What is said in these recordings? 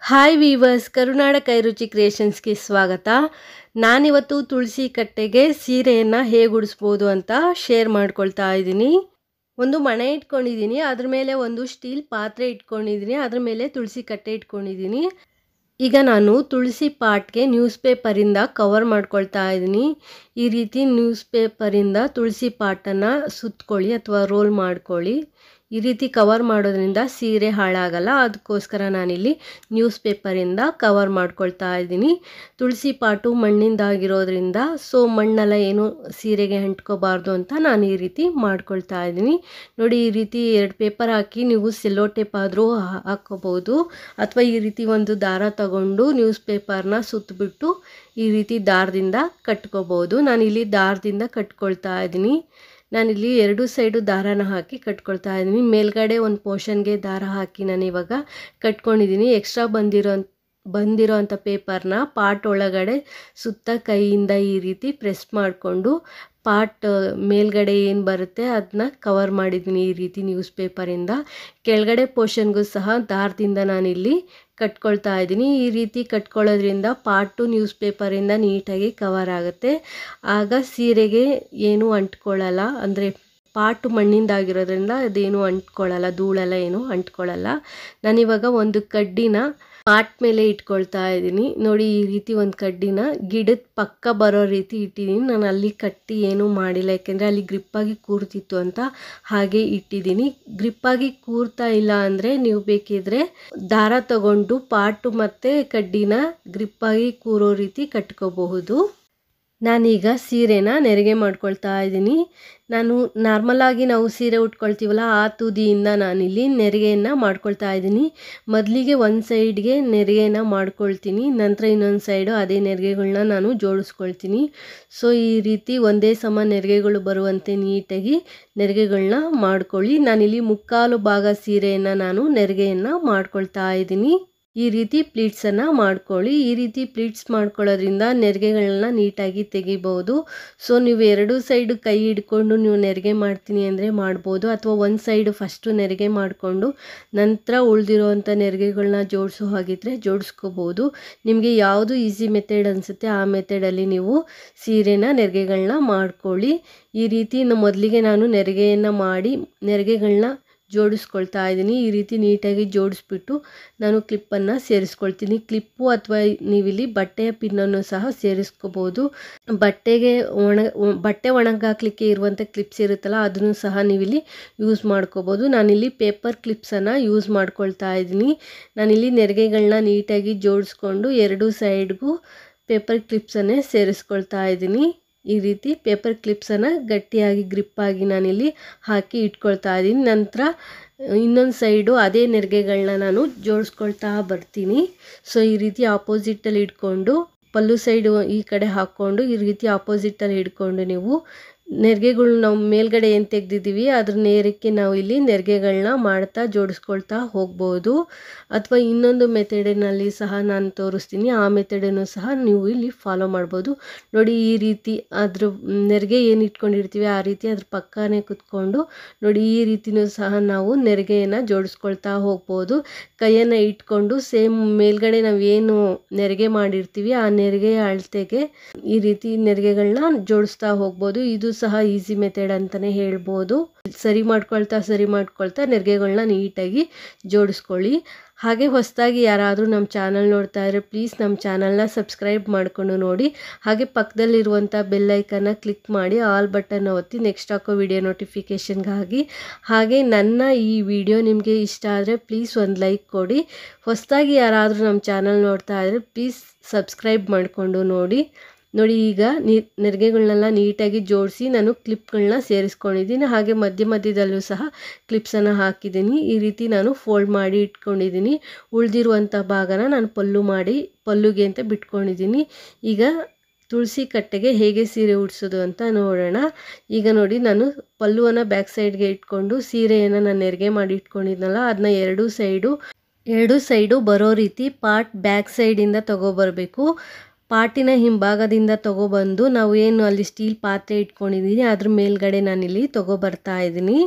hi viewers ಕರುನಾಡ ಕೈರುಚಿ ಕ್ರಿಯೇಷನ್ಸ್ಗೆ ಸ್ವಾಗತ ನಾನಿವತ್ತು ತುಳಸಿ ಕಟ್ಟೆಗೆ ಸೀರೆಯನ್ನು ಹೇಗೆ ಉಡಿಸ್ಬೋದು ಅಂತ ಶೇರ್ ಮಾಡ್ಕೊಳ್ತಾ ಇದ್ದೀನಿ ಒಂದು ಮಣೆ ಇಟ್ಕೊಂಡಿದ್ದೀನಿ ಅದ್ರ ಮೇಲೆ ಒಂದು ಸ್ಟೀಲ್ ಪಾತ್ರೆ ಇಟ್ಕೊಂಡಿದ್ದೀನಿ ಅದ್ರ ಮೇಲೆ ತುಳಸಿ ಕಟ್ಟೆ ಇಟ್ಕೊಂಡಿದ್ದೀನಿ ಈಗ ನಾನು ತುಳಸಿ ಪಾಟ್ಗೆ ನ್ಯೂಸ್ ಪೇಪರಿಂದ ಕವರ್ ಮಾಡ್ಕೊಳ್ತಾ ಇದ್ದೀನಿ ಈ ರೀತಿ ನ್ಯೂಸ್ ಪೇಪರಿಂದ ತುಳಸಿ ಪಾಟನ್ನು ಸುತ್ಕೊಳ್ಳಿ ಅಥವಾ ರೋಲ್ ಮಾಡ್ಕೊಳ್ಳಿ ಈ ರೀತಿ ಕವರ್ ಮಾಡೋದ್ರಿಂದ ಸೀರೆ ಹಾಳಾಗಲ್ಲ ಅದಕ್ಕೋಸ್ಕರ ನಾನಿಲ್ಲಿ ನ್ಯೂಸ್ ಪೇಪರಿಂದ ಕವರ್ ಮಾಡ್ಕೊಳ್ತಾ ಇದ್ದೀನಿ ತುಳಸಿ ಪಾಟು ಮಣ್ಣಿಂದಾಗಿರೋದ್ರಿಂದ ಸೊ ಮಣ್ಣೆಲ್ಲ ಏನು ಸೀರೆಗೆ ಅಂಟ್ಕೋಬಾರ್ದು ಅಂತ ನಾನು ಈ ರೀತಿ ಮಾಡ್ಕೊಳ್ತಾ ಇದ್ದೀನಿ ನೋಡಿ ಈ ರೀತಿ ಎರಡು ಪೇಪರ್ ಹಾಕಿ ನೀವು ಸೆಲ್ಲೋ ಟೇಪ್ ಆದರೂ ಹಾಕ್ಕೋಬೋದು ಅಥವಾ ಈ ರೀತಿ ಒಂದು ದಾರ ತಗೊಂಡು ನ್ಯೂಸ್ ಪೇಪರ್ನ ಸುತ್ತಬಿಟ್ಟು ಈ ರೀತಿ ದಾರದಿಂದ ಕಟ್ಕೋಬೋದು ನಾನಿಲ್ಲಿ ದಾರದಿಂದ ಕಟ್ಕೊಳ್ತಾ ಇದ್ದೀನಿ ನಾನಿಲ್ಲಿ ಎರಡು ಸೈಡು ದಾರಾನ ಹಾಕಿ ಕಟ್ಕೊಳ್ತಾ ಇದ್ದೀನಿ ಮೇಲ್ಗಡೆ ಒಂದು ಪೋರ್ಷನ್ಗೆ ದಾರ ಹಾಕಿ ನಾನು ಇವಾಗ ಕಟ್ಕೊಂಡಿದ್ದೀನಿ ಎಕ್ಸ್ಟ್ರಾ ಬಂದಿರೋ ಬಂದಿರೋ ಅಂಥ ಪೇಪರ್ನ ಪಾಟ್ ಒಳಗಡೆ ಸುತ್ತ ಕೈಯಿಂದ ಈ ರೀತಿ ಪ್ರೆಸ್ ಮಾಡಿಕೊಂಡು ಪಾಟ್ ಮೇಲ್ಗಡೆ ಏನು ಬರುತ್ತೆ ಅದನ್ನ ಕವರ್ ಮಾಡಿದ್ದೀನಿ ಈ ರೀತಿ ನ್ಯೂಸ್ ಪೇಪರಿಂದ ಕೆಳಗಡೆ ಪೋರ್ಷನ್ಗೂ ಸಹ ದಾರದಿಂದ ನಾನಿಲ್ಲಿ ಕಟ್ಕೊಳ್ತಾ ಇದ್ದೀನಿ ಈ ರೀತಿ ಕಟ್ಕೊಳ್ಳೋದ್ರಿಂದ ಪಾಟು ನ್ಯೂಸ್ ಪೇಪರಿಂದ ನೀಟಾಗಿ ಕವರ್ ಆಗುತ್ತೆ ಆಗ ಸೀರೆಗೆ ಏನೂ ಅಂಟ್ಕೊಳ್ಳಲ್ಲ ಅಂದರೆ ಪಾಟು ಮಣ್ಣಿಂದಾಗಿರೋದ್ರಿಂದ ಅದೇನು ಅಂಟ್ಕೊಳ್ಳಲ್ಲ ಧೂಳೆಲ್ಲ ಏನು ಅಂಟ್ಕೊಳ್ಳಲ್ಲ ನಾನಿವಾಗ ಒಂದು ಕಡ್ಡಿನ ಪಾಟ್ ಮೇಲೆ ಇಟ್ಕೊಳ್ತಾ ಇದ್ದೀನಿ ನೋಡಿ ಈ ರೀತಿ ಒಂದು ಕಡ್ಡಿನ ಗಿಡದ ಪಕ್ಕ ಬರೋ ರೀತಿ ಇಟ್ಟಿದ್ದೀನಿ ನಾನು ಅಲ್ಲಿ ಕಟ್ಟಿ ಏನೂ ಮಾಡಿಲ್ಲ ಯಾಕೆಂದರೆ ಅಲ್ಲಿ ಗ್ರಿಪ್ಪಾಗಿ ಕೂರ್ತಿತ್ತು ಅಂತ ಹಾಗೆ ಇಟ್ಟಿದ್ದೀನಿ ಗ್ರಿಪ್ಪಾಗಿ ಕೂರ್ತಾ ಇಲ್ಲ ಅಂದರೆ ನೀವು ಬೇಕಿದ್ರೆ ದಾರ ತಗೊಂಡು ಪಾಟು ಮತ್ತು ಕಡ್ಡಿನ ಗ್ರಿಪ್ಪಾಗಿ ಕೂರೋ ರೀತಿ ಕಟ್ಕೋಬಹುದು ನಾನೀಗ ಸೀರೆನ ನೆರಿಗೆ ಮಾಡ್ಕೊಳ್ತಾ ಇದ್ದೀನಿ ನಾನು ನಾರ್ಮಲಾಗಿ ನಾವು ಸೀರೆ ಉಟ್ಕೊಳ್ತೀವಲ್ಲ ಆ ತುದಿಯಿಂದ ನಾನಿಲ್ಲಿ ನೆರಿಗೆಯನ್ನು ಮಾಡ್ಕೊಳ್ತಾ ಇದ್ದೀನಿ ಮೊದಲಿಗೆ ಒಂದು ಸೈಡ್ಗೆ ನೆರಿಗೆನ ಮಾಡ್ಕೊಳ್ತೀನಿ ನಂತರ ಇನ್ನೊಂದು ಸೈಡು ಅದೇ ನೆರಿಗೆಗಳನ್ನ ನಾನು ಜೋಡಿಸ್ಕೊಳ್ತೀನಿ ಸೊ ಈ ರೀತಿ ಒಂದೇ ಸಮ ನೆರಿಗೆಗಳು ಬರುವಂತೆ ನೀಟಾಗಿ ನೆರಿಗೆಗಳನ್ನ ಮಾಡ್ಕೊಳ್ಳಿ ನಾನಿಲ್ಲಿ ಮುಕ್ಕಾಲು ಭಾಗ ಸೀರೆಯನ್ನು ನಾನು ನೆರಿಗೆಯನ್ನು ಮಾಡ್ಕೊಳ್ತಾ ಇದ್ದೀನಿ ಈ ರೀತಿ ಪ್ಲೀಟ್ಸನ್ನು ಮಾಡ್ಕೊಳ್ಳಿ ಈ ರೀತಿ ಪ್ಲೀಟ್ಸ್ ಮಾಡ್ಕೊಳ್ಳೋದ್ರಿಂದ ನೆರಿಗೆಗಳನ್ನ ನೀಟಾಗಿ ತೆಗಿಬೋದು ಸೊ ನೀವು ಎರಡು ಸೈಡು ಕೈ ಹಿಡ್ಕೊಂಡು ನೀವು ನೆರಿಗೆ ಮಾಡ್ತೀನಿ ಅಂದರೆ ಮಾಡ್ಬೋದು ಅಥವಾ ಒಂದು ಸೈಡು ಫಸ್ಟು ನೆರಿಗೆ ಮಾಡಿಕೊಂಡು ನಂತರ ಉಳಿದಿರೋವಂಥ ನೆರಿಗೆಗಳನ್ನ ಜೋಡಿಸೋ ಹಾಗಿದ್ರೆ ಜೋಡಿಸ್ಕೋಬೋದು ನಿಮಗೆ ಯಾವುದು ಈಸಿ ಮೆಥಡ್ ಅನಿಸುತ್ತೆ ಆ ಮೆಥಡಲ್ಲಿ ನೀವು ಸೀರೆನ ನೆರಿಗೆಗಳನ್ನ ಮಾಡ್ಕೊಳ್ಳಿ ಈ ರೀತಿ ಮೊದಲಿಗೆ ನಾನು ನೆರಿಗೆಯನ್ನು ಮಾಡಿ ನೆರಿಗೆಗಳನ್ನ ಜೋಡಿಸ್ಕೊಳ್ತಾ ಇದ್ದೀನಿ ಈ ರೀತಿ ನೀಟಾಗಿ ಜೋಡಿಸ್ಬಿಟ್ಟು ನಾನು ಕ್ಲಿಪ್ಪನ್ನು ಸೇರಿಸ್ಕೊಳ್ತೀನಿ ಕ್ಲಿಪ್ಪು ಅಥವಾ ನೀವಿಲ್ಲಿ ಬಟ್ಟೆಯ ಪಿನ್ನನ್ನು ಸಹ ಸೇರಿಸ್ಕೋಬೋದು ಬಟ್ಟೆಗೆ ಒಣ ಬಟ್ಟೆ ಒಣಗಾಕ್ಲಿಕ್ಕೆ ಇರುವಂಥ ಕ್ಲಿಪ್ಸ್ ಇರುತ್ತಲ್ಲ ಅದನ್ನು ಸಹ ನೀವಿಲ್ಲಿ ಯೂಸ್ ಮಾಡ್ಕೋಬೋದು ನಾನಿಲ್ಲಿ ಪೇಪರ್ ಕ್ಲಿಪ್ಸನ್ನು ಯೂಸ್ ಮಾಡ್ಕೊಳ್ತಾ ಇದ್ದೀನಿ ನಾನಿಲ್ಲಿ ನೆರಿಗೆಗಳನ್ನ ನೀಟಾಗಿ ಜೋಡಿಸ್ಕೊಂಡು ಎರಡು ಸೈಡ್ಗೂ ಪೇಪರ್ ಕ್ಲಿಪ್ಸನ್ನೇ ಸೇರಿಸ್ಕೊಳ್ತಾ ಇದ್ದೀನಿ ಈ ರೀತಿ ಪೇಪರ್ ಕ್ಲಿಪ್ಸನ್ನು ಗಟ್ಟಿಯಾಗಿ ಗ್ರಿಪ್ಪಾಗಿ ನಾನಿಲ್ಲಿ ಹಾಕಿ ಇಟ್ಕೊಳ್ತಾ ಇದ್ದೀನಿ ನಂತರ ಇನ್ನೊಂದು ಸೈಡು ಅದೇ ನೆರಿಗೆಗಳನ್ನ ನಾನು ಜೋಡಿಸ್ಕೊಳ್ತಾ ಬರ್ತೀನಿ ಸೊ ಈ ರೀತಿ ಆಪೋಸಿಟಲ್ಲಿ ಇಟ್ಕೊಂಡು ಪಲ್ಲು ಸೈಡು ಈ ಕಡೆ ಹಾಕ್ಕೊಂಡು ಈ ರೀತಿ ಆಪೋಸಿಟಲ್ಲಿ ಹಿಡ್ಕೊಂಡು ನೀವು ನೆರಿಗೆಗಳು ನಾವು ಮೇಲ್ಗಡೆ ಏನು ತೆಗೆದಿದ್ದೀವಿ ಅದ್ರ ನೇರಕ್ಕೆ ನಾವು ಇಲ್ಲಿ ನೆರಿಗೆಗಳನ್ನ ಮಾಡ್ತಾ ಜೋಡಿಸ್ಕೊಳ್ತಾ ಹೋಗ್ಬೋದು ಅಥವಾ ಇನ್ನೊಂದು ಮೆಥಡಿನಲ್ಲಿ ಸಹ ನಾನು ತೋರಿಸ್ತೀನಿ ಆ ಮೆಥಡನ್ನು ಸಹ ನೀವು ಇಲ್ಲಿ ಫಾಲೋ ಮಾಡ್ಬೋದು ನೋಡಿ ಈ ರೀತಿ ಅದ್ರ ನೆರಿಗೆ ಏನು ಇಟ್ಕೊಂಡಿರ್ತೀವಿ ಆ ರೀತಿ ಅದ್ರ ಪಕ್ಕನೇ ಕುತ್ಕೊಂಡು ನೋಡಿ ಈ ರೀತಿನೂ ಸಹ ನಾವು ನೆರಿಗೆಯನ್ನು ಜೋಡಿಸ್ಕೊಳ್ತಾ ಹೋಗ್ಬೋದು ಕೈಯನ್ನು ಇಟ್ಕೊಂಡು ಸೇಮ್ ಮೇಲ್ಗಡೆ ನಾವು ಏನು ನೆರಿಗೆ ಮಾಡಿರ್ತೀವಿ ಆ ನೆರಿಗೆಯ ಅಳತೆಗೆ ಈ ರೀತಿ ನೆರಿಗೆಗಳನ್ನ ಜೋಡಿಸ್ತಾ ಹೋಗ್ಬೋದು ಇದು ಸಹ ಈಸಿ ಮೆಥಡ್ ಅಂತಲೇ ಹೇಳ್ಬೋದು ಸರಿ ಮಾಡ್ಕೊಳ್ತಾ ಸರಿ ಮಾಡ್ಕೊಳ್ತಾ ನೆರಿಗೆಗಳನ್ನ ನೀಟಾಗಿ ಜೋಡಿಸ್ಕೊಳ್ಳಿ ಹಾಗೆ ಹೊಸದಾಗಿ ಯಾರಾದರೂ ನಮ್ಮ ಚಾನಲ್ ನೋಡ್ತಾ ಇದ್ರೆ ಪ್ಲೀಸ್ ನಮ್ಮ ಚಾನಲ್ನ ಸಬ್ಸ್ಕ್ರೈಬ್ ಮಾಡಿಕೊಂಡು ನೋಡಿ ಹಾಗೆ ಪಕ್ಕದಲ್ಲಿರುವಂಥ ಬೆಲ್ಲೈಕನ್ನ ಕ್ಲಿಕ್ ಮಾಡಿ ಆಲ್ ಬಟನ್ ಒತ್ತಿ ನೆಕ್ಸ್ಟ್ ಹಾಕೋ ವಿಡಿಯೋ ನೋಟಿಫಿಕೇಷನ್ಗಾಗಿ ಹಾಗೆ ನನ್ನ ಈ ವಿಡಿಯೋ ನಿಮಗೆ ಇಷ್ಟ ಆದರೆ ಪ್ಲೀಸ್ ಒಂದು ಲೈಕ್ ಕೊಡಿ ಹೊಸದಾಗಿ ಯಾರಾದರೂ ನಮ್ಮ ಚಾನಲ್ ನೋಡ್ತಾ ಇದ್ರೆ ಪ್ಲೀಸ್ ಸಬ್ಸ್ಕ್ರೈಬ್ ಮಾಡಿಕೊಂಡು ನೋಡಿ ನೋಡಿ ಈಗ ನೀ ನೆರಿಗೆಗಳನ್ನೆಲ್ಲ ನೀಟಾಗಿ ಜೋಡಿಸಿ ನಾನು ಕ್ಲಿಪ್ಗಳನ್ನ ಸೇರಿಸ್ಕೊಂಡಿದ್ದೀನಿ ಹಾಗೆ ಮಧ್ಯ ಮಧ್ಯದಲ್ಲೂ ಸಹ ಕ್ಲಿಪ್ಸನ್ನು ಹಾಕಿದ್ದೀನಿ ಈ ರೀತಿ ನಾನು ಫೋಲ್ಡ್ ಮಾಡಿ ಇಟ್ಕೊಂಡಿದ್ದೀನಿ ಉಳಿದಿರುವಂಥ ಭಾಗನ ನಾನು ಪಲ್ಲು ಮಾಡಿ ಪಲ್ಲುಗೆ ಅಂತ ಬಿಟ್ಕೊಂಡಿದ್ದೀನಿ ಈಗ ತುಳಸಿ ಕಟ್ಟೆಗೆ ಹೇಗೆ ಸೀರೆ ಉಡಿಸೋದು ಅಂತ ನೋಡೋಣ ಈಗ ನೋಡಿ ನಾನು ಪಲ್ಲುವನ್ನು ಬ್ಯಾಕ್ ಸೈಡ್ಗೆ ಇಟ್ಕೊಂಡು ಸೀರೆಯನ್ನು ನಾನು ನೆರಿಗೆ ಮಾಡಿ ಇಟ್ಕೊಂಡಿದ್ನಲ್ಲ ಅದನ್ನ ಎರಡೂ ಸೈಡು ಎರಡು ಸೈಡು ಬರೋ ರೀತಿ ಪಾರ್ಟ್ ಬ್ಯಾಕ್ ಸೈಡಿಂದ ತಗೊಬರಬೇಕು ಪಾಟಿನ ಹಿಂಭಾಗದಿಂದ ತಗೊಬಂದು ನಾವು ಏನು ಅಲ್ಲಿ ಸ್ಟೀಲ್ ಪಾತ್ರೆ ಇಟ್ಕೊಂಡಿದ್ದೀನಿ ಅದ್ರ ಮೇಲ್ಗಡೆ ನಾನಿಲ್ಲಿ ತಗೊಬರ್ತಾ ಇದ್ದೀನಿ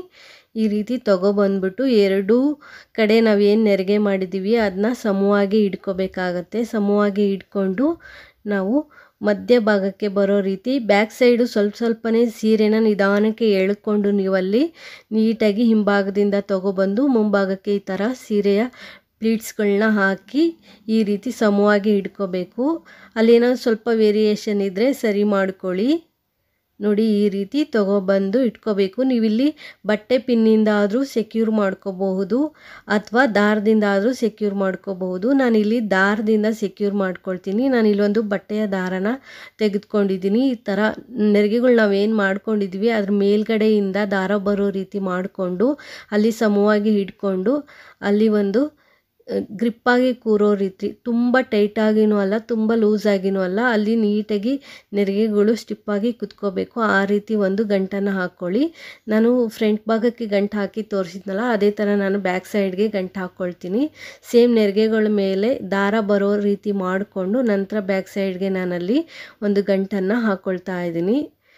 ಈ ರೀತಿ ತೊಗೊಬಂದ್ಬಿಟ್ಟು ಎರಡೂ ಕಡೆ ನಾವೇನು ನೆರಿಗೆ ಮಾಡಿದ್ದೀವಿ ಅದನ್ನ ಸಮವಾಗಿ ಇಟ್ಕೋಬೇಕಾಗತ್ತೆ ಸಮವಾಗಿ ಇಟ್ಕೊಂಡು ನಾವು ಮಧ್ಯ ಭಾಗಕ್ಕೆ ಬರೋ ರೀತಿ ಬ್ಯಾಕ್ ಸೈಡು ಸ್ವಲ್ಪ ಸ್ವಲ್ಪನೇ ಸೀರೆನ ನಿಧಾನಕ್ಕೆ ಎಳ್ಕೊಂಡು ನೀವಲ್ಲಿ ನೀಟಾಗಿ ಹಿಂಭಾಗದಿಂದ ತೊಗೊಬಂದು ಮುಂಭಾಗಕ್ಕೆ ಈ ಥರ ಸೀರೆಯ ಪ್ಲೀಟ್ಸ್ಗಳನ್ನ ಹಾಕಿ ಈ ರೀತಿ ಸಮವಾಗಿ ಇಟ್ಕೋಬೇಕು ಅಲ್ಲೇನೋ ಸ್ವಲ್ಪ ವೇರಿಯೇಷನ್ ಇದ್ದರೆ ಸರಿ ಮಾಡ್ಕೊಳ್ಳಿ ನೋಡಿ ಈ ರೀತಿ ತೊಗೊಬಂದು ಇಟ್ಕೋಬೇಕು ನೀವಿಲ್ಲಿ ಬಟ್ಟೆ ಪಿನ್ನಿಂದ ಆದರೂ ಸೆಕ್ಯೂರ್ ಮಾಡ್ಕೋಬಹುದು ಅಥವಾ ದಾರದಿಂದ ಆದರೂ ಸೆಕ್ಯೂರ್ ಮಾಡ್ಕೋಬಹುದು ನಾನಿಲ್ಲಿ ದಾರದಿಂದ ಸೆಕ್ಯೂರ್ ಮಾಡ್ಕೊಳ್ತೀನಿ ನಾನು ಇಲ್ಲೊಂದು ಬಟ್ಟೆಯ ದಾರನ ತೆಗೆದುಕೊಂಡಿದ್ದೀನಿ ಈ ಥರ ನೆರಿಗೆಗಳು ನಾವೇನು ಮಾಡ್ಕೊಂಡಿದ್ವಿ ಅದ್ರ ಮೇಲ್ಗಡೆಯಿಂದ ದಾರ ಬರೋ ರೀತಿ ಮಾಡಿಕೊಂಡು ಅಲ್ಲಿ ಸಮವಾಗಿ ಹಿಡ್ಕೊಂಡು ಅಲ್ಲಿ ಒಂದು ಗ್ರಿಪ್ಪಾಗಿ ಕೂರೋ ರೀತಿ ತುಂಬ ಟೈಟಾಗಿನೂ ಅಲ್ಲ ತುಂಬ ಲೂಸಾಗಿನೂ ಅಲ್ಲ ಅಲ್ಲಿ ನೀಟಾಗಿ ನೆರಿಗೆಗಳು ಸ್ಟಿಪ್ಪಾಗಿ ಕುತ್ಕೋಬೇಕು ಆ ರೀತಿ ಒಂದು ಗಂಟನ್ನು ಹಾಕ್ಕೊಳ್ಳಿ ನಾನು ಫ್ರಂಟ್ ಭಾಗಕ್ಕೆ ಗಂಟು ಹಾಕಿ ತೋರಿಸಿದ್ನಲ್ಲ ಅದೇ ಥರ ನಾನು ಬ್ಯಾಕ್ ಸೈಡ್ಗೆ ಗಂಟು ಹಾಕ್ಕೊಳ್ತೀನಿ ಸೇಮ್ ನೆರಿಗೆಗಳ ಮೇಲೆ ದಾರ ಬರೋ ರೀತಿ ಮಾಡಿಕೊಂಡು ನಂತರ ಬ್ಯಾಕ್ ಸೈಡ್ಗೆ ನಾನಲ್ಲಿ ಒಂದು ಗಂಟನ್ನು ಹಾಕ್ಕೊಳ್ತಾ ಇದ್ದೀನಿ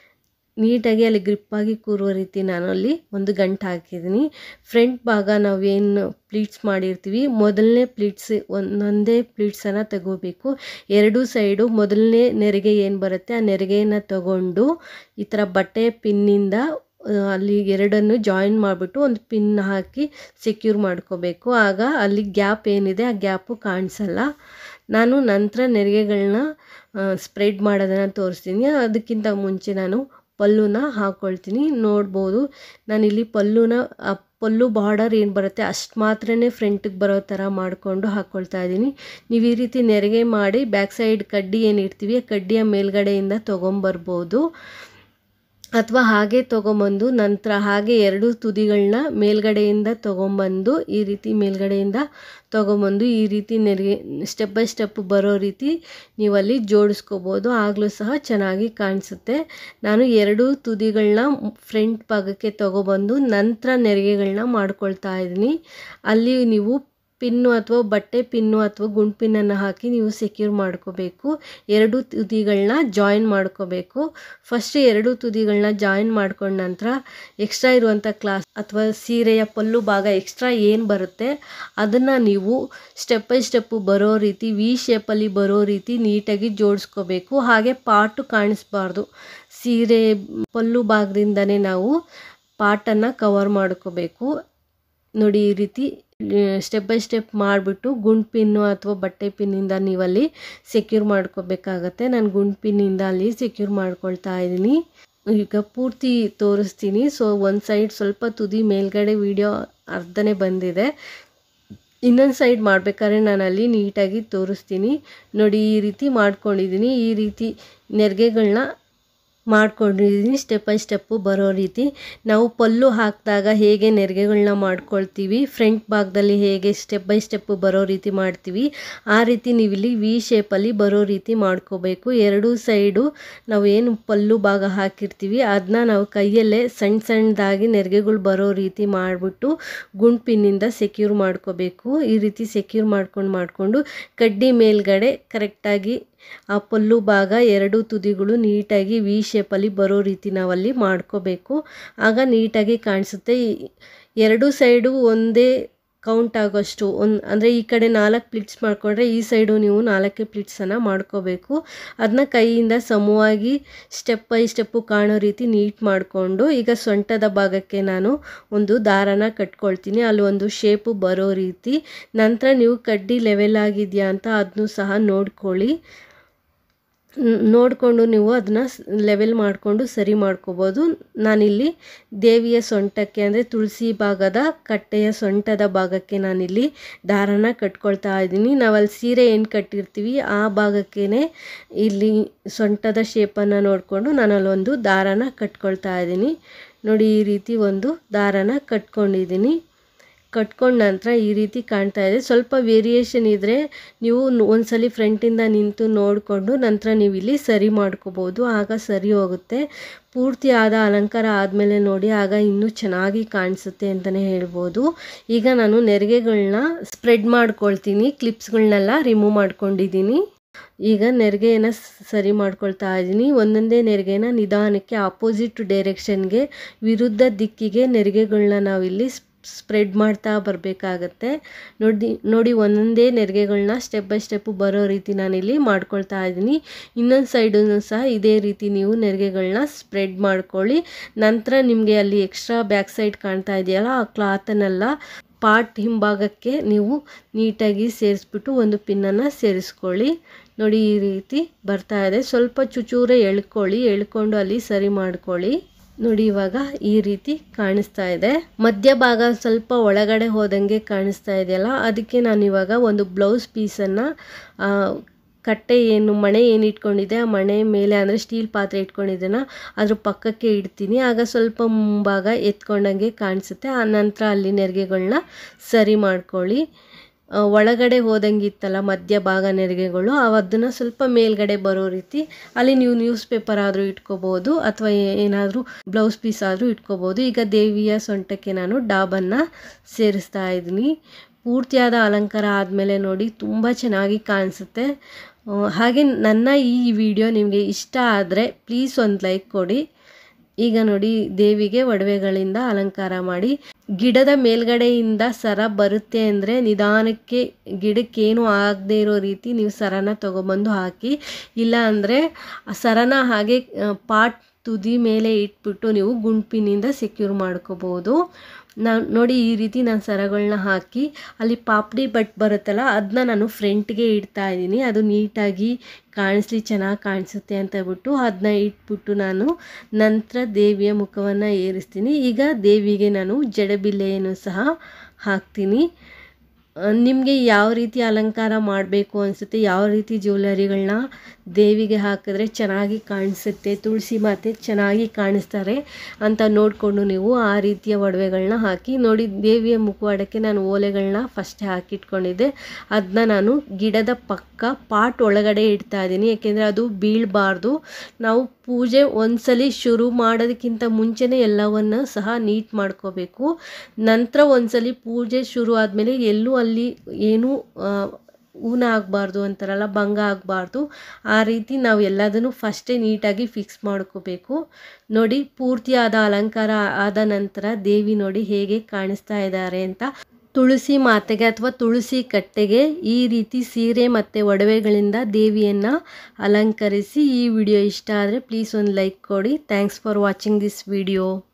ನೀಟಾಗಿ ಅಲ್ಲಿ ಗ್ರಿಪ್ಪಾಗಿ ಕೂರುವ ರೀತಿ ನಾನು ಅಲ್ಲಿ ಒಂದು ಗಂಟು ಹಾಕಿದ್ದೀನಿ ಫ್ರಂಟ್ ಭಾಗ ನಾವೇನು ಪ್ಲೀಟ್ಸ್ ಮಾಡಿರ್ತೀವಿ ಮೊದಲನೇ ಪ್ಲೀಟ್ಸ್ ಒಂದೊಂದೇ ಪ್ಲೀಟ್ಸನ್ನು ತಗೋಬೇಕು ಎರಡೂ ಸೈಡು ಮೊದಲನೇ ನೆರಿಗೆ ಏನು ಬರುತ್ತೆ ಆ ನೆರಿಗೆಯನ್ನು ತಗೊಂಡು ಈ ಥರ ಬಟ್ಟೆ ಪಿನ್ನಿಂದ ಅಲ್ಲಿ ಎರಡನ್ನು ಜಾಯಿನ್ ಮಾಡಿಬಿಟ್ಟು ಒಂದು ಪಿನ್ ಹಾಕಿ ಸೆಕ್ಯೂರ್ ಮಾಡ್ಕೋಬೇಕು ಆಗ ಅಲ್ಲಿ ಗ್ಯಾಪ್ ಏನಿದೆ ಆ ಗ್ಯಾಪು ಕಾಣಿಸಲ್ಲ ನಾನು ನಂತರ ನೆರಿಗೆಗಳನ್ನ ಸ್ಪ್ರೆಡ್ ಮಾಡೋದನ್ನು ತೋರಿಸ್ತೀನಿ ಅದಕ್ಕಿಂತ ಮುಂಚೆ ನಾನು ಪಲ್ಲುನ ಹಾಕ್ಕೊಳ್ತೀನಿ ನೋಡ್ಬೋದು ನಾನಿಲ್ಲಿ ಪಲ್ಲುನ ಆ ಪಲ್ಲು ಬಾರ್ಡರ್ ಏನು ಬರುತ್ತೆ ಅಷ್ಟು ಮಾತ್ರನೇ ಫ್ರಂಟಿಗೆ ಬರೋ ಥರ ಮಾಡಿಕೊಂಡು ಹಾಕ್ಕೊಳ್ತಾ ಇದ್ದೀನಿ ನೀವು ಈ ರೀತಿ ನೆರಿಗೆ ಮಾಡಿ ಬ್ಯಾಕ್ ಸೈಡ್ ಕಡ್ಡಿ ಏನು ಇಡ್ತೀವಿ ಆ ಕಡ್ಡಿಯ ಮೇಲ್ಗಡೆಯಿಂದ ತೊಗೊಂಬರ್ಬೋದು ಅಥವಾ ಹಾಗೆ ತೊಗೊಂಬಂದು ನಂತರ ಹಾಗೆ ಎರಡು ತುದಿಗಳನ್ನ ಮೇಲ್ಗಡೆಯಿಂದ ತೊಗೊಂಬಂದು ಈ ರೀತಿ ಮೇಲ್ಗಡೆಯಿಂದ ತೊಗೊಂಬಂದು ಈ ರೀತಿ ನೆರಿಗೆ ಸ್ಟೆಪ್ ಬೈ ಸ್ಟೆಪ್ ಬರೋ ರೀತಿ ನೀವಲ್ಲಿ ಜೋಡಿಸ್ಕೋಬೋದು ಆಗಲೂ ಸಹ ಚೆನ್ನಾಗಿ ಕಾಣಿಸುತ್ತೆ ನಾನು ಎರಡು ತುದಿಗಳನ್ನ ಫ್ರಂಟ್ ಭಾಗಕ್ಕೆ ತೊಗೊಬಂದು ನಂತರ ನೆರಿಗೆಗಳನ್ನ ಮಾಡ್ಕೊಳ್ತಾ ಇದ್ದೀನಿ ಅಲ್ಲಿ ನೀವು ಪಿನ್ನು ಅಥವಾ ಬಟ್ಟೆ ಪಿನ್ನು ಅಥವಾ ಗುಂಡು ಪಿನ್ನನ್ನು ಹಾಕಿ ನೀವು ಸೆಕ್ಯೂರ್ ಮಾಡ್ಕೋಬೇಕು ಎರಡು ತುದಿಗಳನ್ನ ಜಾಯಿನ್ ಮಾಡ್ಕೋಬೇಕು ಫಸ್ಟ್ ಎರಡು ತುದಿಗಳನ್ನ ಜಾಯಿನ್ ಮಾಡ್ಕೊಂಡ ನಂತರ ಎಕ್ಸ್ಟ್ರಾ ಇರುವಂಥ ಕ್ಲಾಸ್ ಅಥವಾ ಸೀರೆಯ ಪಲ್ಲು ಭಾಗ ಎಕ್ಸ್ಟ್ರಾ ಏನು ಬರುತ್ತೆ ಅದನ್ನು ನೀವು ಸ್ಟೆಪ್ ಬೈ ಸ್ಟೆಪ್ಪು ಬರೋ ರೀತಿ ವಿ ಶೇಪಲ್ಲಿ ಬರೋ ರೀತಿ ನೀಟಾಗಿ ಜೋಡಿಸ್ಕೋಬೇಕು ಹಾಗೆ ಪಾಟು ಕಾಣಿಸ್ಬಾರ್ದು ಸೀರೆ ಪಲ್ಲು ಭಾಗದಿಂದನೇ ನಾವು ಪಾಟನ್ನು ಕವರ್ ಮಾಡ್ಕೋಬೇಕು ನೋಡಿ ಈ ರೀತಿ ಸ್ಟೆಪ್ ಬೈ ಸ್ಟೆಪ್ ಮಾಡಿಬಿಟ್ಟು ಗುಂಡು ಪಿನ್ನು ಅಥವಾ ಬಟ್ಟೆ ಪಿನ್ನಿಂದ ನೀವಲ್ಲಿ ಸೆಕ್ಯೂರ್ ಮಾಡ್ಕೋಬೇಕಾಗತ್ತೆ ನಾನು ಗುಂಡು ಪಿನ್ನಿಂದ ಅಲ್ಲಿ ಸೆಕ್ಯೂರ್ ಮಾಡ್ಕೊಳ್ತಾ ಇದ್ದೀನಿ ಈಗ ಪೂರ್ತಿ ತೋರಿಸ್ತೀನಿ ಸೊ ಒಂದು ಸೈಡ್ ಸ್ವಲ್ಪ ತುದಿ ಮೇಲ್ಗಡೆ ವಿಡಿಯೋ ಅರ್ಧನೇ ಬಂದಿದೆ ಇನ್ನೊಂದು ಸೈಡ್ ಮಾಡಬೇಕಾದ್ರೆ ನಾನು ಅಲ್ಲಿ ನೀಟಾಗಿ ತೋರಿಸ್ತೀನಿ ನೋಡಿ ಈ ರೀತಿ ಮಾಡ್ಕೊಂಡಿದ್ದೀನಿ ಈ ರೀತಿ ನೆರಿಗೆಗಳನ್ನ ಮಾಡ್ಕೊಂಡಿದ್ದೀನಿ ಸ್ಟೆಪ್ ಬೈ ಸ್ಟೆಪ್ಪು ಬರೋ ರೀತಿ ನಾವು ಪಲ್ಲು ಹಾಕಿದಾಗ ಹೇಗೆ ನೆರಿಗೆಗಳನ್ನ ಮಾಡ್ಕೊಳ್ತೀವಿ ಫ್ರಂಟ್ ಭಾಗದಲ್ಲಿ ಹೇಗೆ ಸ್ಟೆಪ್ ಬೈ ಸ್ಟೆಪ್ಪು ಬರೋ ರೀತಿ ಮಾಡ್ತೀವಿ ಆ ರೀತಿ ನೀವಿಲ್ಲಿ ವಿ ಶೇಪಲ್ಲಿ ಬರೋ ರೀತಿ ಮಾಡ್ಕೋಬೇಕು ಎರಡೂ ಸೈಡು ನಾವು ಏನು ಪಲ್ಲು ಭಾಗ ಹಾಕಿರ್ತೀವಿ ಅದನ್ನ ನಾವು ಕೈಯಲ್ಲೇ ಸಣ್ಣ ಸಣ್ಣದಾಗಿ ನೆರಿಗೆಗಳು ಬರೋ ರೀತಿ ಮಾಡಿಬಿಟ್ಟು ಗುಂಡು ಪಿನ್ನಿಂದ ಸೆಕ್ಯೂರ್ ಮಾಡ್ಕೋಬೇಕು ಈ ರೀತಿ ಸೆಕ್ಯೂರ್ ಮಾಡ್ಕೊಂಡು ಮಾಡಿಕೊಂಡು ಕಡ್ಡಿ ಮೇಲ್ಗಡೆ ಕರೆಕ್ಟಾಗಿ ಆ ಪಲ್ಲು ಭಾಗ ಎರಡು ತುದಿಗಳು ನೀಟಾಗಿ ವಿ ಶೇಪಲ್ಲಿ ಬರೋ ರೀತಿ ನಾವಲ್ಲಿ ಮಾಡ್ಕೋಬೇಕು ಆಗ ನೀಟಾಗಿ ಕಾಣಿಸುತ್ತೆ ಎರಡು ಸೈಡು ಒಂದೇ ಕೌಂಟ್ ಆಗೋಷ್ಟು ಒಂದು ಅಂದರೆ ಈ ಕಡೆ ನಾಲ್ಕು ಪ್ಲಿಟ್ಸ್ ಮಾಡಿಕೊಂಡ್ರೆ ಈ ಸೈಡು ನೀವು ನಾಲ್ಕು ಪ್ಲಿಟ್ಸನ್ನು ಮಾಡ್ಕೋಬೇಕು ಅದನ್ನ ಕೈಯಿಂದ ಸಮವಾಗಿ ಸ್ಟೆಪ್ ಬೈ ಸ್ಟೆಪ್ಪು ಕಾಣೋ ರೀತಿ ನೀಟ್ ಮಾಡಿಕೊಂಡು ಈಗ ಸೊಂಟದ ಭಾಗಕ್ಕೆ ನಾನು ಒಂದು ದಾರನ ಕಟ್ಕೊಳ್ತೀನಿ ಅಲ್ಲಿ ಒಂದು ಶೇಪು ಬರೋ ರೀತಿ ನಂತರ ನೀವು ಕಡ್ಡಿ ಲೆವೆಲ್ ಆಗಿದೆಯಾ ಅಂತ ಅದನ್ನು ಸಹ ನೋಡ್ಕೊಳ್ಳಿ ನೋಡಿಕೊಂಡು ನೀವು ಅದನ್ನ ಲೆವೆಲ್ ಮಾಡಿಕೊಂಡು ಸರಿ ಮಾಡ್ಕೋಬೋದು ನಾನಿಲ್ಲಿ ದೇವಿಯ ಸೊಂಟಕ್ಕೆ ಅಂದರೆ ತುಳಸಿ ಭಾಗದ ಕಟ್ಟೆಯ ಸೊಂಟದ ಭಾಗಕ್ಕೆ ನಾನಿಲ್ಲಿ ದಾರನ ಕಟ್ಕೊಳ್ತಾ ಇದ್ದೀನಿ ನಾವಲ್ಲಿ ಸೀರೆ ಏನು ಕಟ್ಟಿರ್ತೀವಿ ಆ ಭಾಗಕ್ಕೇ ಇಲ್ಲಿ ಸೊಂಟದ ಶೇಪನ್ನು ನೋಡಿಕೊಂಡು ನಾನು ಅಲ್ಲೊಂದು ದಾರನ ಕಟ್ಕೊಳ್ತಾ ಇದ್ದೀನಿ ನೋಡಿ ಈ ರೀತಿ ಒಂದು ದಾರನ ಕಟ್ಕೊಂಡಿದ್ದೀನಿ ಕಟ್ಕೊಂಡ ನಂತರ ಈ ರೀತಿ ಕಾಣ್ತಾ ಇದೆ ಸ್ವಲ್ಪ ವೇರಿಯೇಷನ್ ಇದ್ದರೆ ನೀವು ಒಂದ್ಸಲಿ ಫ್ರಂಟಿಂದ ನಿಂತು ನೋಡಿಕೊಂಡು ನಂತರ ನೀವು ಇಲ್ಲಿ ಸರಿ ಮಾಡ್ಕೋಬೋದು ಆಗ ಸರಿ ಹೋಗುತ್ತೆ ಪೂರ್ತಿ ಆದ ಅಲಂಕಾರ ಆದಮೇಲೆ ನೋಡಿ ಆಗ ಇನ್ನೂ ಚೆನ್ನಾಗಿ ಕಾಣಿಸುತ್ತೆ ಅಂತಲೇ ಹೇಳ್ಬೋದು ಈಗ ನಾನು ನೆರಿಗೆಗಳನ್ನ ಸ್ಪ್ರೆಡ್ ಮಾಡ್ಕೊಳ್ತೀನಿ ಕ್ಲಿಪ್ಸ್ಗಳನ್ನೆಲ್ಲ ರಿಮೂವ್ ಮಾಡ್ಕೊಂಡಿದ್ದೀನಿ ಈಗ ನೆರಿಗೆಯನ್ನು ಸರಿ ಮಾಡ್ಕೊಳ್ತಾ ಇದ್ದೀನಿ ಒಂದೊಂದೇ ನೆರಿಗೆನ ನಿಧಾನಕ್ಕೆ ಆಪೋಸಿಟ್ ಡೈರೆಕ್ಷನ್ಗೆ ವಿರುದ್ಧ ದಿಕ್ಕಿಗೆ ನೆರಿಗೆಗಳನ್ನ ನಾವಿಲ್ಲಿ ಸ್ಪ್ರೆಡ್ ಮಾಡ್ತಾ ಬರಬೇಕಾಗತ್ತೆ ನೋಡಿ ನೋಡಿ ಒಂದೊಂದೇ ನೆರಿಗೆಗಳನ್ನ ಸ್ಟೆಪ್ ಬೈ ಸ್ಟೆಪ್ಪು ಬರೋ ರೀತಿ ನಾನಿಲ್ಲಿ ಮಾಡ್ಕೊಳ್ತಾ ಇದ್ದೀನಿ ಇನ್ನೊಂದು ಸೈಡೂ ಸಹ ಇದೇ ರೀತಿ ನೀವು ನೆರಿಗೆಗಳನ್ನ ಸ್ಪ್ರೆಡ್ ಮಾಡ್ಕೊಳ್ಳಿ ನಂತರ ನಿಮಗೆ ಅಲ್ಲಿ ಎಕ್ಸ್ಟ್ರಾ ಬ್ಯಾಕ್ ಸೈಡ್ ಕಾಣ್ತಾ ಇದೆಯಲ್ಲ ಆ ಕ್ಲಾತನ್ನೆಲ್ಲ ಪಾರ್ಟ್ ಹಿಂಭಾಗಕ್ಕೆ ನೀವು ನೀಟಾಗಿ ಸೇರಿಸ್ಬಿಟ್ಟು ಒಂದು ಪಿನ್ನನ್ನು ಸೇರಿಸ್ಕೊಳ್ಳಿ ನೋಡಿ ಈ ರೀತಿ ಬರ್ತಾ ಇದೆ ಸ್ವಲ್ಪ ಚುಚೂರೆ ಎಳ್ಕೊಳ್ಳಿ ಎಳ್ಕೊಂಡು ಅಲ್ಲಿ ಸರಿ ಮಾಡ್ಕೊಳ್ಳಿ ನೋಡಿ ಇವಾಗ ಈ ರೀತಿ ಕಾಣಿಸ್ತಾ ಇದೆ ಮಧ್ಯಭಾಗ ಸ್ವಲ್ಪ ಒಳಗಡೆ ಹೋದಂಗೆ ಕಾಣಿಸ್ತಾ ಇದೆಯಲ್ಲ ಅದಕ್ಕೆ ನಾನು ಇವಾಗ ಒಂದು ಬ್ಲೌಸ್ ಪೀಸನ್ನು ಕಟ್ಟೆ ಏನು ಮಣೆ ಏನು ಇಟ್ಕೊಂಡಿದ್ದೆ ಆ ಮಣೆ ಮೇಲೆ ಅಂದರೆ ಸ್ಟೀಲ್ ಪಾತ್ರೆ ಇಟ್ಕೊಂಡಿದ್ದೇನ ಅದ್ರ ಪಕ್ಕಕ್ಕೆ ಇಡ್ತೀನಿ ಆಗ ಸ್ವಲ್ಪ ಮುಂಭಾಗ ಎತ್ಕೊಂಡಂಗೆ ಕಾಣಿಸುತ್ತೆ ಆ ನಂತರ ಅಲ್ಲಿ ನೆರಿಗೆಗಳನ್ನ ಸರಿ ಮಾಡ್ಕೊಳ್ಳಿ ಒಳಗಡೆ ಹೋದಂಗೆ ಇತ್ತಲ್ಲ ಮಧ್ಯಭಾಗ ನೆರಿಗೆಗಳು ಅದನ್ನು ಸ್ವಲ್ಪ ಮೇಲ್ಗಡೆ ಬರೋ ರೀತಿ ಅಲ್ಲಿ ನೀವು ನ್ಯೂಸ್ ಪೇಪರ್ ಆದರೂ ಇಟ್ಕೋಬೋದು ಅಥವಾ ಏನಾದರೂ ಬ್ಲೌಸ್ ಪೀಸ್ ಆದರೂ ಇಟ್ಕೋಬೋದು ಈಗ ದೇವಿಯ ಸೊಂಟಕ್ಕೆ ನಾನು ಡಾಬನ್ನು ಸೇರಿಸ್ತಾ ಇದ್ದೀನಿ ಪೂರ್ತಿಯಾದ ಅಲಂಕಾರ ಆದಮೇಲೆ ನೋಡಿ ತುಂಬ ಚೆನ್ನಾಗಿ ಕಾಣಿಸುತ್ತೆ ಹಾಗೆ ನನ್ನ ಈ ವಿಡಿಯೋ ನಿಮಗೆ ಇಷ್ಟ ಆದರೆ ಪ್ಲೀಸ್ ಒಂದು ಲೈಕ್ ಕೊಡಿ ಈಗ ನೋಡಿ ದೇವಿಗೆ ಒಡವೆಗಳಿಂದ ಅಲಂಕಾರ ಮಾಡಿ ಗಿಡದ ಮೇಲ್ಗಡೆಯಿಂದ ಸರ ಬರುತ್ತೆ ಅಂದರೆ ನಿಧಾನಕ್ಕೆ ಗಿಡಕ್ಕೇನು ಆಗದೆ ಇರೋ ರೀತಿ ನೀವು ಸರನ ತೊಗೊಬಂದು ಹಾಕಿ ಇಲ್ಲ ಅಂದರೆ ಸರನ ಹಾಗೆ ಪಾಟ್ ತುದಿ ಮೇಲೆ ಇಟ್ಬಿಟ್ಟು ನೀವು ಗುಂಪಿನಿಂದ ಸೆಕ್ಯೂರ್ ಮಾಡ್ಕೋಬೋದು ನಾನು ನೋಡಿ ಈ ರೀತಿ ನಾನು ಸರಗಳನ್ನ ಹಾಕಿ ಅಲ್ಲಿ ಪಾಪಡಿ ಬಟ್ ಬರುತ್ತಲ್ಲ ಅದನ್ನ ನಾನು ಫ್ರಂಟ್ಗೆ ಇಡ್ತಾ ಇದ್ದೀನಿ ಅದು ನೀಟಾಗಿ ಕಾಣಿಸ್ಲಿ ಚೆನ್ನಾಗಿ ಕಾಣಿಸುತ್ತೆ ಅಂತ ಹೇಳ್ಬಿಟ್ಟು ಅದನ್ನ ಇಟ್ಬಿಟ್ಟು ನಾನು ನಂತರ ದೇವಿಯ ಮುಖವನ್ನು ಏರಿಸ್ತೀನಿ ಈಗ ದೇವಿಗೆ ನಾನು ಜಡಬಿಲ್ಲೆಯನ್ನು ಸಹ ಹಾಕ್ತೀನಿ ನಿಮಗೆ ಯಾವ ರೀತಿ ಅಲಂಕಾರ ಮಾಡಬೇಕು ಅನಿಸುತ್ತೆ ಯಾವ ರೀತಿ ಜ್ಯುವೆಲರಿಗಳನ್ನ ದೇವಿಗೆ ಹಾಕಿದ್ರೆ ಚೆನ್ನಾಗಿ ಕಾಣಿಸುತ್ತೆ ತುಳಸಿ ಮಾತೆ ಚೆನ್ನಾಗಿ ಕಾಣಿಸ್ತಾರೆ ಅಂತ ನೋಡಿಕೊಂಡು ನೀವು ಆ ರೀತಿಯ ಒಡವೆಗಳನ್ನ ಹಾಕಿ ನೋಡಿ ದೇವಿಯ ಮುಖವಾಡಕ್ಕೆ ನಾನು ಓಲೆಗಳನ್ನ ಫಸ್ಟೇ ಹಾಕಿಟ್ಕೊಂಡಿದ್ದೆ ಅದನ್ನ ನಾನು ಗಿಡದ ಪಕ್ಕ ಪಾಟ್ ಒಳಗಡೆ ಇಡ್ತಾ ಇದ್ದೀನಿ ಏಕೆಂದರೆ ಅದು ಬೀಳಬಾರ್ದು ನಾವು ಪೂಜೆ ಒಂದ್ಸಲಿ ಶುರು ಮಾಡೋದಕ್ಕಿಂತ ಮುಂಚೆನೇ ಎಲ್ಲವನ್ನು ಸಹ ನೀಟ್ ಮಾಡ್ಕೋಬೇಕು ನಂತರ ಒಂದ್ಸಲಿ ಪೂಜೆ ಶುರು ಆದಮೇಲೆ ಎಲ್ಲೂ ಅಲ್ಲಿ ಏನೂ ಊನ ಆಗಬಾರ್ದು ಅಂತಾರಲ್ಲ ಭಂಗ ಆಗಬಾರ್ದು ಆ ರೀತಿ ನಾವು ಎಲ್ಲದನ್ನು ಫಸ್ಟೇ ನೀಟಾಗಿ ಫಿಕ್ಸ್ ಮಾಡ್ಕೋಬೇಕು ನೋಡಿ ಪೂರ್ತಿಯಾದ ಅಲಂಕಾರ ಆದ ನಂತರ ದೇವಿ ನೋಡಿ ಹೇಗೆ ಕಾಣಿಸ್ತಾ ಇದ್ದಾರೆ ಅಂತ ತುಳಸಿ ಮಾತೆಗೆ ಅಥವಾ ತುಳಸಿ ಕಟ್ಟೆಗೆ ಈ ರೀತಿ ಸೀರೆ ಮತ್ತು ಒಡವೆಗಳಿಂದ ದೇವಿಯನ್ನು ಅಲಂಕರಿಸಿ ಈ ವಿಡಿಯೋ ಇಷ್ಟ ಆದರೆ ಪ್ಲೀಸ್ ಒಂದು ಲೈಕ್ ಕೊಡಿ thanks for watching this video